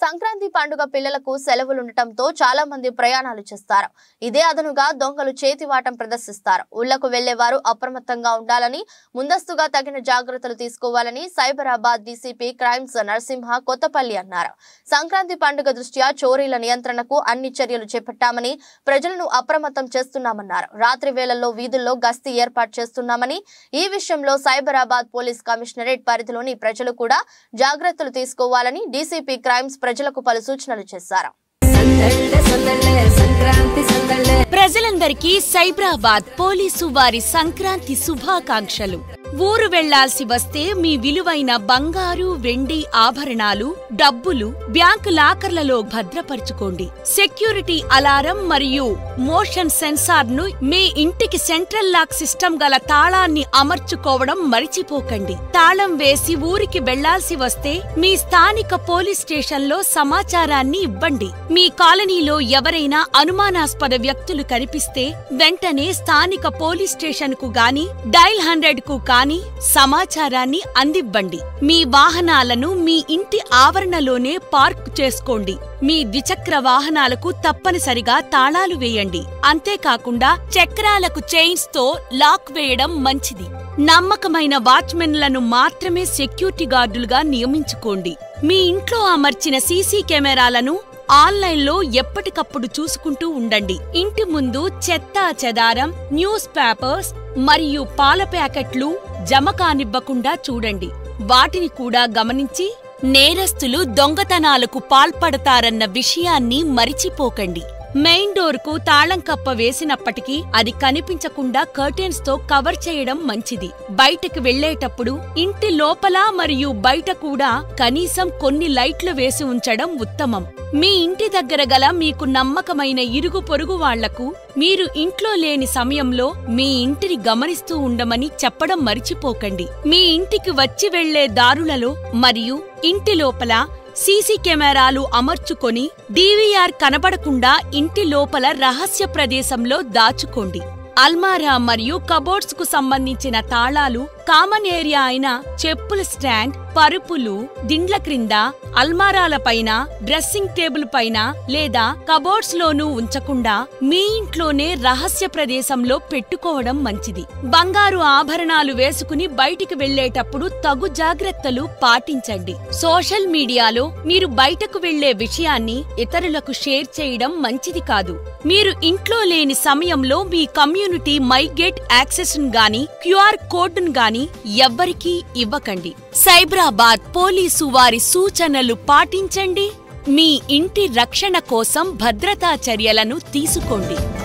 సంక్రాంతి పండుగ పిల్లలకు సెలవులుండటంతో చాలా మంది ప్రయాణాలు చేస్తారు ఇదే అదనుగా దొంగలు చేతివాటం ప్రదర్శిస్తారు ఊళ్లకు వెళ్లేవారు అప్రమత్తంగా ఉండాలని ముందస్తుగా తగిన జాగ్రత్తలు తీసుకోవాలని సైబరాబాద్ డీసీపీ క్రైమ్స్ నరసింహ కొత్తపల్లి అన్నారు సంక్రాంతి పండుగ దృష్ట్యా చోరీల నియంత్రణకు అన్ని చర్యలు చేపట్టామని ప్రజలను అప్రమత్తం చేస్తున్నామన్నారు రాత్రి వేళల్లో వీధుల్లో గస్తీ ఏర్పాటు చేస్తున్నామని ఈ విషయంలో సైబరాబాద్ పోలీస్ కమిషనరేట్ పరిధిలోని ప్రజలు కూడా జాగ్రత్తలు తీసుకోవాలని డీసీపీ క్రైమ్స్ ప్రజలకు పలు సూచనలు చేశారు సందళ్ళ సందళ్ళ సంక్రాంతి సందళ్ళ ప్రజలందరికీ సైబరాబాద్ పోలీసు వారి సంక్రాంతి శుభాకాంక్షలు ఊరు వెళ్లాల్సి వస్తే మీ విలువైన బంగారు వెండి ఆభరణాలు డబ్బులు బ్యాంకు లాకర్లలో భద్రపరుచుకోండి సెక్యూరిటీ అలారం మరియు మోషన్ సెన్సార్ ను మీ ఇంటికి సెంట్రల్ లాక్ సిస్టమ్ గల తాళాన్ని అమర్చుకోవడం మరిచిపోకండి తాళం వేసి ఊరికి వెళ్లాల్సి వస్తే మీ స్థానిక పోలీస్ స్టేషన్లో సమాచారాన్ని ఇవ్వండి మీ కాలనీలో ఎవరైనా అనుమానాస్పద వ్యక్తులు కనిపిస్తే వెంటనే స్థానిక పోలీస్ స్టేషన్ కు గాని డైల్ హండ్రెడ్ కు కాని సమాచారాన్ని అందివ్వండి మీ వాహనాలను మీ ఇంటి ఆవరణలోనే పార్క్ చేసుకోండి మీ ద్విచక్ర వాహనాలకు తప్పనిసరిగా తాళాలు వేయండి అంతేకాకుండా చక్రాలకు చైన్స్ తో లాక్ వేయడం మంచిది నమ్మకమైన వాచ్మెన్లను మాత్రమే సెక్యూరిటీ గార్డులుగా నియమించుకోండి మీ ఇంట్లో అమర్చిన సీసీ కెమెరాలను ఆన్లైన్లో ఎప్పటికప్పుడు చూసుకుంటూ ఉండండి ఇంటి ముందు చెత్త చెదారం న్యూస్ పేపర్స్ మరియు పాల ప్యాకెట్లు జమ కానివ్వకుండా చూడండి వాటిని కూడా గమనించి నేరస్తులు దొంగతనాలకు పాల్పడతారన్న విషయాన్ని మరిచిపోకండి మెయిన్ డోర్ కు తాళం కప్ప వేసినప్పటికీ అది కనిపించకుండా కర్టెన్స్ తో కవర్ చేయడం మంచిది బయటకు వెళ్లేటప్పుడు ఇంటి లోపల మరియు బయట కూడా కనీసం కొన్ని లైట్లు వేసి ఉంచడం ఉత్తమం మీ ఇంటి దగ్గర గల మీకు నమ్మకమైన ఇరుగు పొరుగు వాళ్లకు మీరు ఇంట్లో లేని సమయంలో మీ ఇంటిని గమనిస్తూ ఉండమని చెప్పడం మరిచిపోకండి మీ ఇంటికి వచ్చి వెళ్లే దారులలో మరియు ఇంటి లోపల సీసీ కెమెరాలు అమర్చుకొని డీవీఆర్ కనబడకుండా ఇంటి లోపల రహస్య ప్రదేశంలో దాచుకోండి అల్మారా మరియు కబోర్డ్స్ కు సంబంధించిన తాళాలు కామన్ ఏరియా అయిన చెప్పుల స్టాండ్ పరుపులు దిండ్ల క్రింద అల్మారాల పైన డ్రెస్సింగ్ టేబుల్ పైన లేదా కబోర్డ్స్ లోనూ ఉంచకుండా మీ ఇంట్లోనే రహస్య ప్రదేశంలో పెట్టుకోవడం మంచిది బంగారు ఆభరణాలు వేసుకుని బయటికి వెళ్లేటప్పుడు తగు జాగ్రత్తలు పాటించండి సోషల్ మీడియాలో మీరు బయటకు వెళ్లే విషయాన్ని ఇతరులకు షేర్ చేయడం మంచిది కాదు మీరు ఇంట్లో లేని సమయంలో మీ కమ్యూనిటీ మైగేట్ యాక్సెస్ గాని క్యూఆర్ కోడ్ను గాని ఎవ్వరికీ ఇవ్వకండి సైబరాబాద్ పోలీసు వారి సూచనలు పాటించండి మీ ఇంటి రక్షణ కోసం భద్రతా చర్యలను తీసుకోండి